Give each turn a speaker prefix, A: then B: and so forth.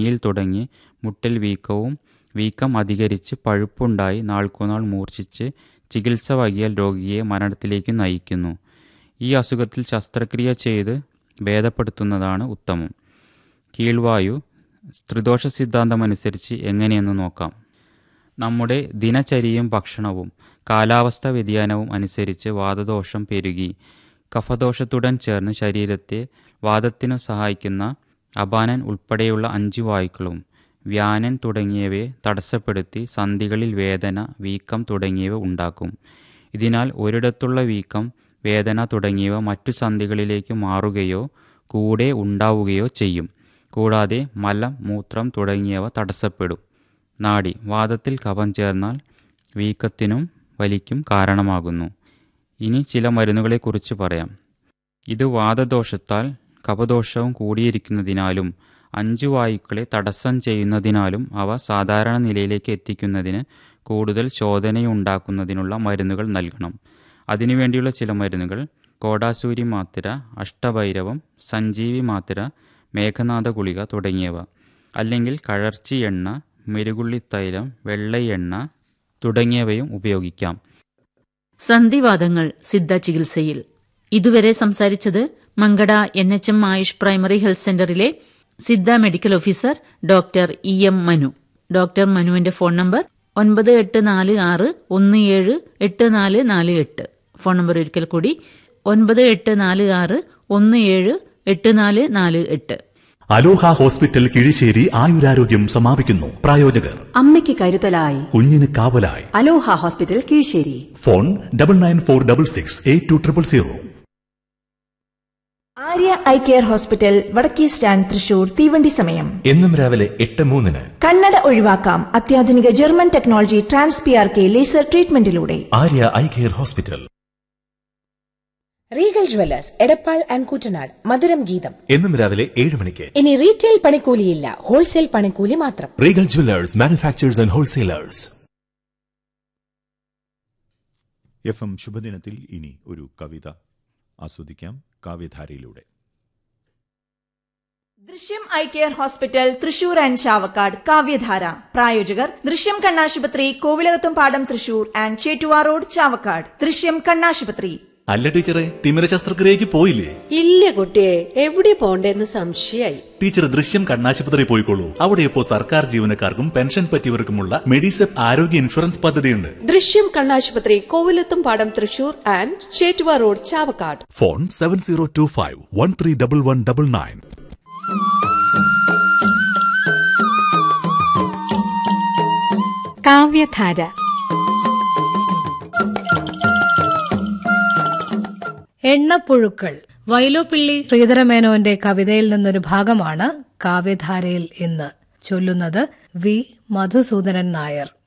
A: Neil തുടങ്ങി മുട്ടിൽ വീക്കവും വീക്കം അധികരിച്ച് പഴുപ്പുണ്ടായി നാൾക്കുനാൾ മൂർച്ഛിച്ച് ചികിത്സ വൈകിയാൽ രോഗിയെ മരണത്തിലേക്ക് നയിക്കുന്നു ഈ അസുഖത്തിൽ ശസ്ത്രക്രിയ ചെയ്ത് ഭേദപ്പെടുത്തുന്നതാണ് ഉത്തമം കീഴ്വായു ത്രിദോഷ സിദ്ധാന്തമനുസരിച്ച് എങ്ങനെയെന്ന് നോക്കാം നമ്മുടെ ദിനചര്യയും ഭക്ഷണവും കാലാവസ്ഥ വ്യതിയാനവും അനുസരിച്ച് വാതദോഷം പെരുകി കഫദോഷത്തുടൻ ചേർന്ന് ശരീരത്തെ വാദത്തിനു സഹായിക്കുന്ന അപാനൻ ഉൾപ്പെടെയുള്ള അഞ്ചു വായുക്കളും വ്യാനൻ തുടങ്ങിയവയെ തടസ്സപ്പെടുത്തി സന്ധികളിൽ വേദന വീക്കം തുടങ്ങിയവ ഉണ്ടാക്കും ഇതിനാൽ ഒരിടത്തുള്ള വീക്കം വേദന തുടങ്ങിയവ മറ്റു സന്ധികളിലേക്ക് മാറുകയോ കൂടെ ഉണ്ടാവുകയോ ചെയ്യും കൂടാതെ മലം മൂത്രം തുടങ്ങിയവ തടസ്സപ്പെടും നാഡി വാദത്തിൽ കഫം ചേർന്നാൽ വീക്കത്തിനും വലിക്കും കാരണമാകുന്നു ഇനി ചില മരുന്നുകളെക്കുറിച്ച് പറയാം ഇത് വാദദോഷത്താൽ കഫദോഷവും കൂടിയിരിക്കുന്നതിനാലും അഞ്ചു വായുക്കളെ തടസ്സം ചെയ്യുന്നതിനാലും അവ സാധാരണ നിലയിലേക്ക് എത്തിക്കുന്നതിന് കൂടുതൽ ശോധനയുണ്ടാക്കുന്നതിനുള്ള മരുന്നുകൾ നൽകണം അതിനുവേണ്ടിയുള്ള ചില മരുന്നുകൾ കോടാസൂരി മാത്തിര അഷ്ടഭൈരവം സഞ്ജീവി മാത്തിര മേഘനാഥ ഗുളിക തുടങ്ങിയവ അല്ലെങ്കിൽ കഴർച്ചി എണ്ണ മെരുകുള്ളിത്തൈലം വെള്ളയെണ്ണ തുടങ്ങിയവയും ഉപയോഗിക്കാം
B: സന്ധിവാദങ്ങൾ സിദ്ധ ചികിത്സയിൽ ഇതുവരെ സംസാരിച്ചത് Mankada N H M AYUSH primary health സെന്ററിലെ Siddha medical officer doctor E M Manu doctor മനുവിന്റെ ഫോൺ നമ്പർ ഒൻപത് എട്ട് നാല് ആറ് ഒന്ന് ഏഴ് എട്ട് നാല് നാല് എട്ട് ഫോൺ നമ്പർ ഒരിക്കൽ കൂടി ഒൻപത് എട്ട് നാല് ആറ് ഒന്ന് ഏഴ് എട്ട് നാല് നാല് എട്ട്
C: അലോഹ ഹോസ്പിറ്റൽ കിഴിശ്ശേരി ആയുരാരോഗ്യം സമാപിക്കുന്നു പ്രായോജകർ
D: അമ്മയ്ക്ക് കരുതലായി
C: കുഞ്ഞിന് കാവലായി
D: Aloha hospital Kizhisseri
C: phone double nine four double six eight two triple zero
E: Arya eye care hospital വടക്കേ സ്റ്റാൻഡ് തൃശൂർ തീവണ്ടി സമയം
F: എന്നും രാവിലെ എട്ട് മൂന്നിന്
E: കണ്ണട ഒഴിവാക്കാം അത്യാധുനിക German technology trans P R K laser ട്രീറ്റ്മെന്റിലൂടെ
F: Arya eye care hospital
G: Regal Jewellers Edappal and Kuttanad മധുരം ഗീതം
F: എന്നും രാവിലെ ഏഴ് മണിക്ക്
G: ഇനി റീറ്റെയിൽ പണിക്കൂലിയില്ല ഹോൾസെയിൽ പണിക്കൂലി മാത്രം
F: Regal Jewellers manufacturers and wholesalers
H: F M ശുഭദിനത്തിൽ ഇനി ഒരു കവിത ആസ്വദിക്കാം കാവ്യധാരയിലൂടെ
E: Drishyam eye care hospital Thrissur and Chavakkad Kavyadhara പ്രായോജകർ ദൃശ്യം കണ്ണാശുപത്രി കോവിലകത്തും പാടം തൃശൂർ ആൻഡ് ചേറ്റുവാ റോഡ് ചാവക്കാട് ദൃശ്യം കണ്ണാശുപത്രി
C: അല്ല ടീച്ചറെ തിമിര ശസ്ത്രക്രിയക്ക് പോയില്ലേ
I: ഇല്ല കുട്ടിയെ എവിടെ പോണ്ടെന്ന് സംശയായി
C: ടീച്ചർ ദൃശ്യം കണ്ണാശുപത്രി പോയിക്കോളൂ അവിടെ ഇപ്പോൾ സർക്കാർ ജീവനക്കാർക്കും പെൻഷൻ പറ്റിയവർക്കുമുള്ള മെഡിസെപ് ആരോഗ്യ ഇൻഷുറൻസ് പദ്ധതിയുണ്ട്
I: ദൃശ്യം കണ്ണാശുപത്രി കോവിലത്തും പാടം Thrissur and Chettuva road Chavakkad
C: phone seven zero two five one three double one double nine
J: Kavyadhara എണ്ണപ്പുഴുക്കൾ വൈലോപ്പിള്ളി ശ്രീധരമേനോന്റെ കവിതയിൽ നിന്നൊരു ഭാഗമാണ് കാവ്യധാരയിൽ ഇന്ന് ചൊല്ലുന്നത് വി മധുസൂദനൻ നായർ